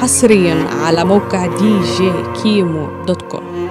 حصريا على موقع دي جي كيمو دوت كوم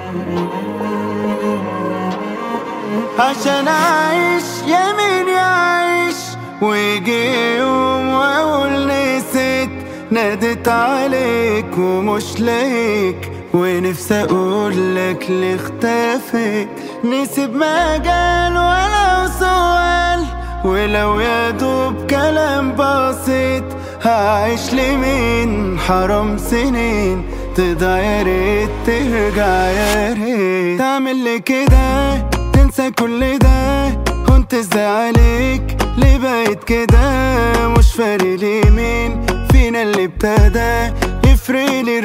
عشان اعيش يمين يعيش ويجي يوم واقول نسيت نادت عليك ومش لاقيك ونفسي اقولك ليه اختفيت نسيب مجال ولو سؤال ولو يا دوب كلام بسيط هعيش لمين حرام سنين تضيع يا ريت ترجع يا ريت تعمل لي كده تنسى كل ده كنت ازاي عليك ليه بقيت كده مش فارق لي مين فينا اللي ابتدى يفرق لي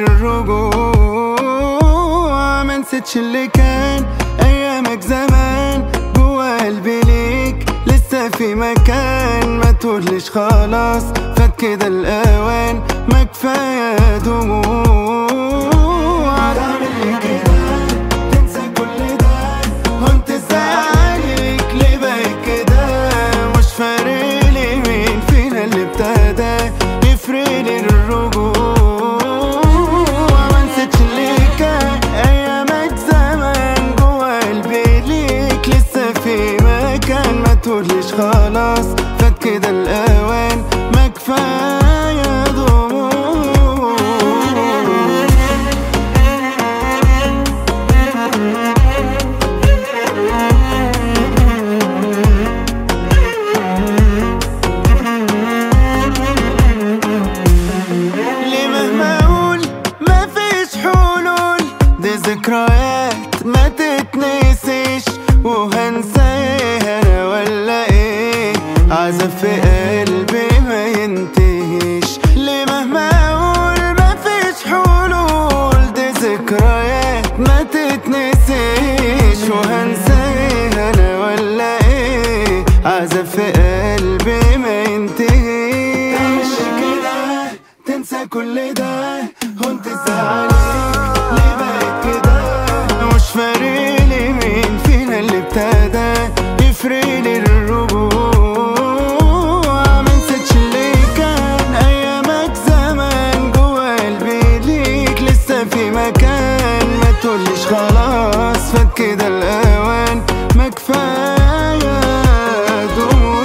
الرجوع ما نسيتش اللي كان ايامك زمان جوا قلبي ليك لسه في مكان ما تقوليش خلاص فات كده الاوان ما كفايه دموع تعمل لي كده تنسى كل ده كنت ازاي عليك ليه بقيت كده مش فارق لي مين فينا اللي ابتدى يفرق لي الرجوع ما نسيتش اللي كان ايامك زمان جوا قلبي ليك لسه في مكان ما تقوليش خلاص فات كده الاوان ما كفايه دموع ليه مهما اقول مفيش حلول دي ذكريات ما تتنسيش وهنساها انا ولا ايه عذاب في قلبي ما ينتهيش ليه مهما اقول مفيش حلول دي ذكريات ما تتنسيش وهنساها انا ولا ايه عذاب في قلبي ما ينتهيش كده تنسى كل ده كنت زعلان ليه بقيت كده مش فارق لي مين فينا اللي ابتدى يفرق لي الرجوع ما نسيتش اللي كان ايامك زمان جوا قلبي ليك لسه في مكان ما تقوليش خلاص فات كده الاوان ما كفايه دموع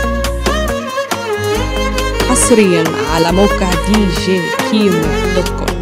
حصريا على موقع دي جي كيمو دوت كوم